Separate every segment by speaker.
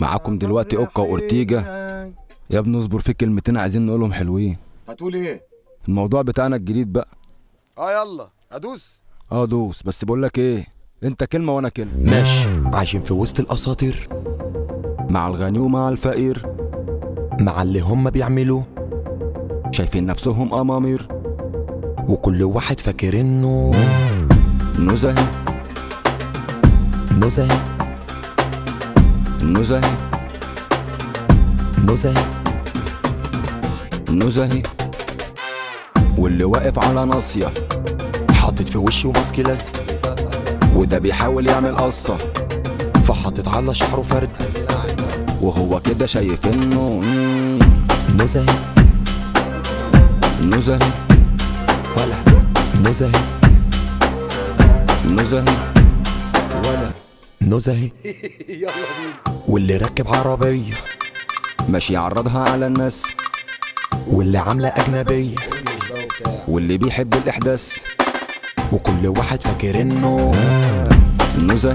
Speaker 1: معاكم دلوقتي اوكا واورتيجا يا ابني اصبر في كلمتين عايزين نقولهم حلوين
Speaker 2: هتقول ايه؟
Speaker 1: الموضوع بتاعنا الجديد بقى
Speaker 2: اه يلا ادوس
Speaker 1: اه دوس بس بقول لك ايه انت كلمه وانا كلمه
Speaker 3: ماشي عايشين في وسط الاساطير
Speaker 1: مع الغني ومع الفقير
Speaker 3: مع اللي هم بيعملوه
Speaker 1: شايفين نفسهم امامير
Speaker 3: وكل واحد فاكر انه
Speaker 1: نزهه
Speaker 3: نزهه
Speaker 1: نزهه
Speaker 3: نزهه
Speaker 1: نزهه واللي واقف على ناصيه
Speaker 3: حاطط في وشه ماسك لزق
Speaker 1: وده بيحاول يعمل قصه
Speaker 3: فحاطط على شعره فرد
Speaker 1: وهو كده شايف انه مم،
Speaker 3: نزهه
Speaker 1: نزهه
Speaker 3: ولا نزهه
Speaker 1: نزهه
Speaker 3: ولا نزهه واللي راكب عربيه
Speaker 1: ماشي يعرضها على الناس
Speaker 3: واللي عامله اجنبيه
Speaker 1: واللي بيحب الاحداث
Speaker 3: وكل واحد فاكر انه
Speaker 1: نزهه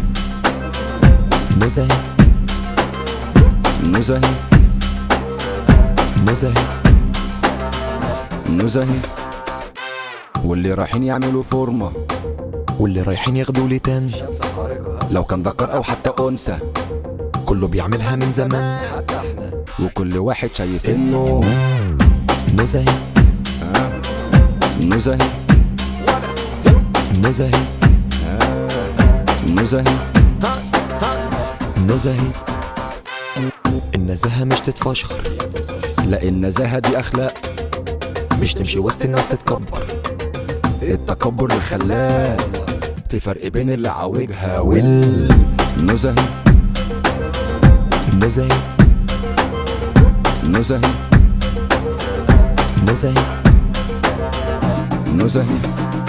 Speaker 3: نزهه
Speaker 1: نزهه
Speaker 3: نزهه
Speaker 1: نزهه واللي رايحين يعملوا فورمه
Speaker 3: واللي رايحين ياخدوا لي تاني
Speaker 1: لو كان ذكر او حتى انثى
Speaker 3: كله بيعملها من زمان
Speaker 1: وكل واحد شايف انه
Speaker 3: انه نزهه
Speaker 1: نزهه
Speaker 3: نزهه
Speaker 1: نزهه
Speaker 3: نزهه النزاهه مش تتفشخر
Speaker 1: لا النزاهه دي اخلاق
Speaker 3: مش تمشي وسط الناس تتكبر
Speaker 1: التكبر اللي خلاه في فرق بين اللي عاوجها وال
Speaker 3: وال
Speaker 1: نزهه
Speaker 3: نزهه
Speaker 1: نزهه
Speaker 3: نزهه
Speaker 1: نزهه